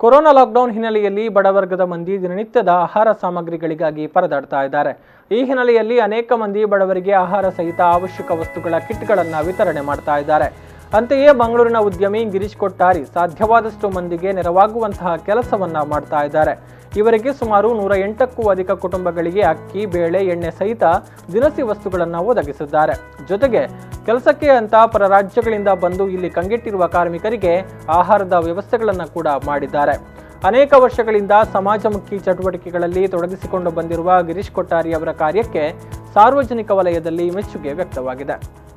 corona lockdown ಹಿನ್ನೆಲೆಯಲ್ಲಿ ಬಡವರ್ಗದ ಮಂದಿ ದಿನನಿತ್ಯದ ಆಹಾರ ಸಾಮಗ್ರಿಗಳಿಗಾಗಿ ಪರದಾಡ್ತಾ ಇದ್ದಾರೆ ಈ ಹಿನ್ನೆಲೆಯಲ್ಲಿ ಅನೇಕ ಮಂದಿ ಬಡವರಿಗೆ ಆಹಾರ ಸಹಿತ ಅವಶ್ಯಕ ವಸ್ತುಗಳ ಕಿಟ್ಗಳನ್ನು ವಿತರಣೆ ಮಾಡ್ತಾ ಇದ್ದಾರೆ ಅಂತೆಯೇ ಮಂಗಳೂರಿನ ಉದ್ಯಮಿ ಗಿರೀಶ್ ಕೊಟ್ಟಾರಿ ಸಾಧ್ಯವಾದಷ್ಟು ಮಂದಿಗೆ ನೆರವಾಗುವಂತಹ ಕೆಲಸವನ್ನ ಮಾಡ್ತಾ ಇದ್ದಾರೆ ಇವರಿಗೆ ಸುಮಾರು ನೂರ ಎಂಟಕ್ಕೂ ಅಧಿಕ ಕುಟುಂಬಗಳಿಗೆ ಅಕ್ಕಿ ಬೇಳೆ ಎಣ್ಣೆ ಸಹಿತ ದಿನಸಿ ವಸ್ತುಗಳನ್ನು ಒದಗಿಸಿದ್ದಾರೆ ಜೊತೆಗೆ ಕೆಲಸಕ್ಕೆ ಅಂತ ಪರ ರಾಜ್ಯಗಳಿಂದ ಬಂದು ಇಲ್ಲಿ ಕಂಗೆಟ್ಟಿರುವ ಕಾರ್ಮಿಕರಿಗೆ ಆಹಾರದ ವ್ಯವಸ್ಥೆಗಳನ್ನು ಕೂಡ ಮಾಡಿದ್ದಾರೆ ಅನೇಕ ವರ್ಷಗಳಿಂದ ಸಮಾಜಮುಖಿ ಚಟುವಟಿಕೆಗಳಲ್ಲಿ ತೊಡಗಿಸಿಕೊಂಡು ಬಂದಿರುವ ಗಿರೀಶ್ ಕೊಟ್ಟಾರಿ ಅವರ ಕಾರ್ಯಕ್ಕೆ ಸಾರ್ವಜನಿಕ ವಲಯದಲ್ಲಿ ಮೆಚ್ಚುಗೆ ವ್ಯಕ್ತವಾಗಿದೆ